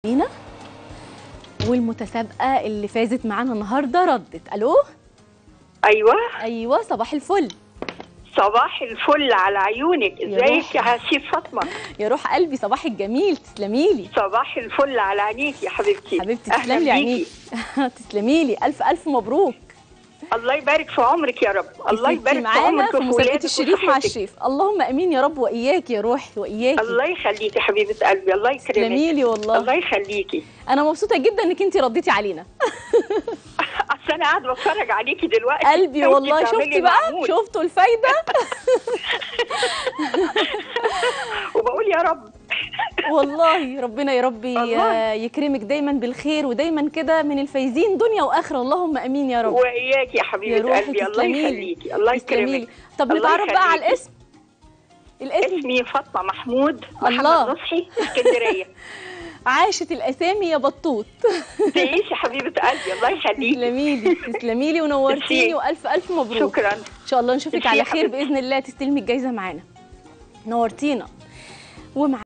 لينا والمتسابقه اللي فازت معانا النهارده ردت الو ايوه ايوه صباح الفل صباح الفل على عيونك يا ازيك روحي. يا شيف فاطمه يا روح قلبي صباح الجميل تسلمي لي صباح الفل على عينيك يا حبيبتي حبيبتي أهلاً تسلم لي عينيك بيكي. تسلمي لي الف الف مبروك الله يبارك في عمرك يا رب الله كسبتي يبارك في معانا عمرك في وفي مسابقه ولادك الشريف مع وصحتك. الشيف اللهم امين يا رب واياكي يا روحي واياكي الله يخليكي يا حبيبه قلبي الله يكرمك تسلمي لي والله الله يخليكي انا مبسوطه جدا انك انت رديتي علينا اصل انا قاعده بتفرج عليكي دلوقتي قلبي أنت والله بتعملي شفتي بقى معمول. شفتوا الفايده وبقول يا رب والله ربنا يا رب ي- والله. يكرمك دايما بالخير ودايما كده من الفايزين دنيا واخره اللهم امين يا رب واياك يا يا حبيبه روحي قلبي الله تسلمي لي. يخليكي الله تسلمي لي يكرمك طب الله نتعرف بقى على يخليكي. الاسم الاسم اسمي فاطمه محمود الله. محمد نصحي اسكندريه عاشت الاسامي يا بطوط تعيشي يا حبيبه قلبي الله يخليكي تسلمي لي تسلمي لي ونورتيني ميرسي. والف الف مبروك شكرا ان شاء الله نشوفك ميرسي على يا خير حبيبتي. باذن الله تستلمي الجايزه معانا نورتينا ومع